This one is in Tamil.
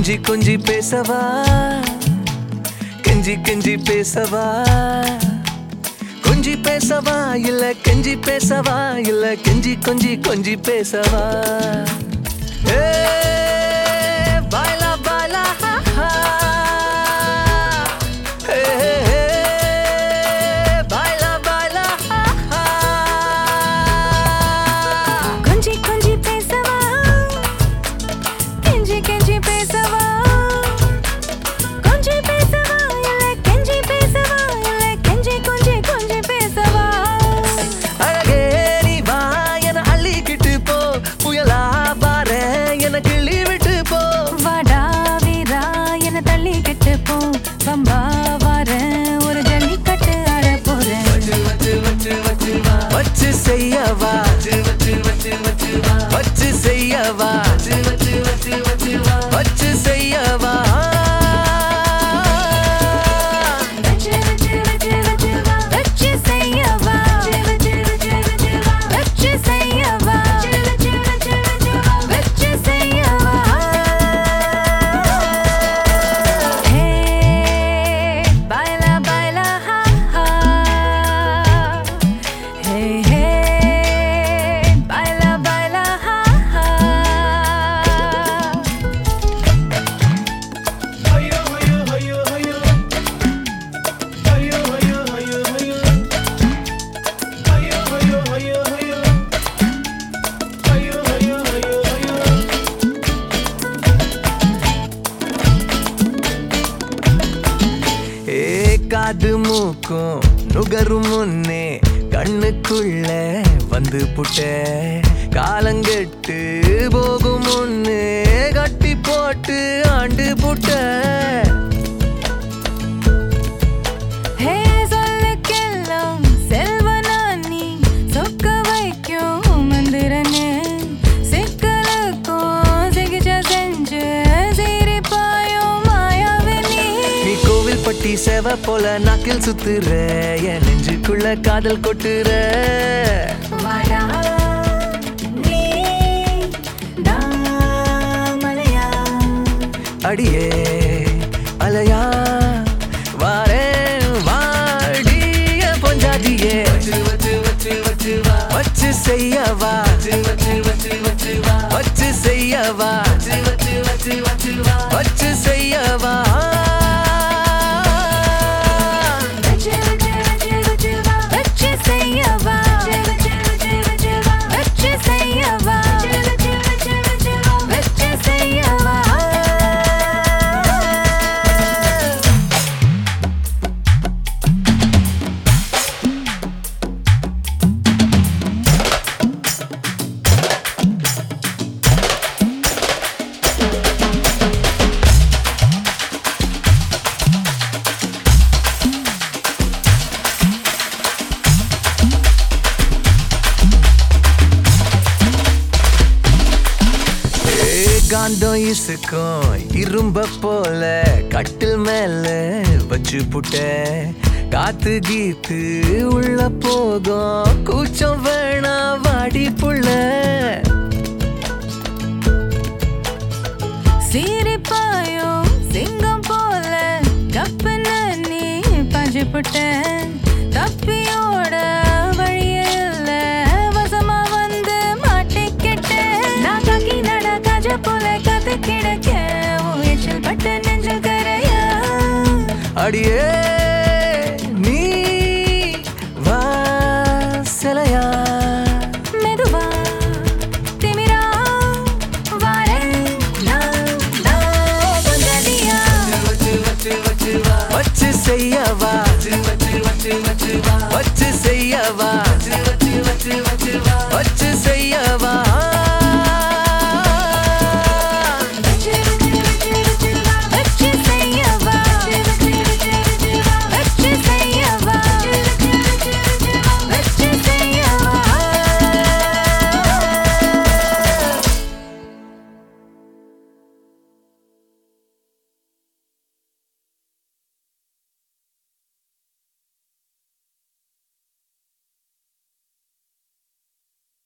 கொஞ்சி கொஞ்சி பேசவா கெஞ்சி கெஞ்சி பேசவா கொஞ்சி பேசவா இல்ல கெஞ்சி பேசவா இல்ல கெஞ்சி கொஞ்சி கொஞ்சி பேசவா ஏ பாய்லா பாய்லா ஹா ஹா ஏ ஏ, பாய்லா பாய்லா ஹா ஹா கொஞ்சி கொஞ்சி பேசவா கெஞ்சி கெஞ்சி பேசவா கொஞ்சி பேசவா இல்ல கெஞ்சி பேசவா இல்ல கெஞ்சி கொஞ்சி கொஞ்சி பேசவா அழகே நீ வா என அள்ளிக்கிட்டு போ புயலா பாரு என கிள்ளி விட்டு போ வாடா வீரா என தள்ளிக்கிட்டு போ பம்பா வாரேன் ஒரு ஜல்லிக்கட்டு ஆட போறேன் வச்சு செய்யவா வச்சு செய்யவா வச்சு செய்யவா வச்சு வச்சு வச்சு வச்சு வா வச்சு செய்யவா வச்சு செய்யவா வச்சு செய்யவா ஹே பாய்லா பாய்லா ஹா ஹா ஹே ஹே பாய்லா பாய்லா ஹா ஹா ஏ காது மூக்கும் நுகரும் முன்னே கண்ணுக்குள்ள வந்து புட்ட காலங்கெட்டு போகும் முன்னே கட்டி போட்டு ஆண்டு புட்ட ஹே சொல்லுக்கெல்லாம் செல்வனான் நீ சொக்க வைக்கும் மந்திரனே சிக்கலுக்கும் சிகிச்சை செஞ்சு சிரிப்பாயும் மாயாவினி நீ கோவில் பட்டி சேவ போல நாக்கில் சுத்துற என் நெஞ்சுக்குள்ள காதல் கொட்டுற வாடா நீ தாமலையா அடியே அலையா வாரேன் வாடிய பொஞ்சாதியே வச்சு செய்யவா வச்சு செய்யவா வச்சு செய்யவா வச்சு வச்சு வச்சு வச்சு வா வச்சு செய்யவா வச்சு செய்யவா வச்சு செய்யவா ஏ, காந்தம் இசுக்கும் இரும்ப போல கட்டில் மேல வச்சு புட்ட காத்து கீத்து உள்ள போகும் கூச்சம் வேணா வாடி புள்ள சிரிப்பாயோ சிங்கம் போல கப்பன நீ பாஞ்சு புட்ட தப்பியோட வழியில்ல வசமா வந்து மாட்டிக்கிட்ட நான் காக்கி நட காஜ போல காத்து கிடக்க உன் எச்சில் பட்டு நெஞ்சு கரையா அடியே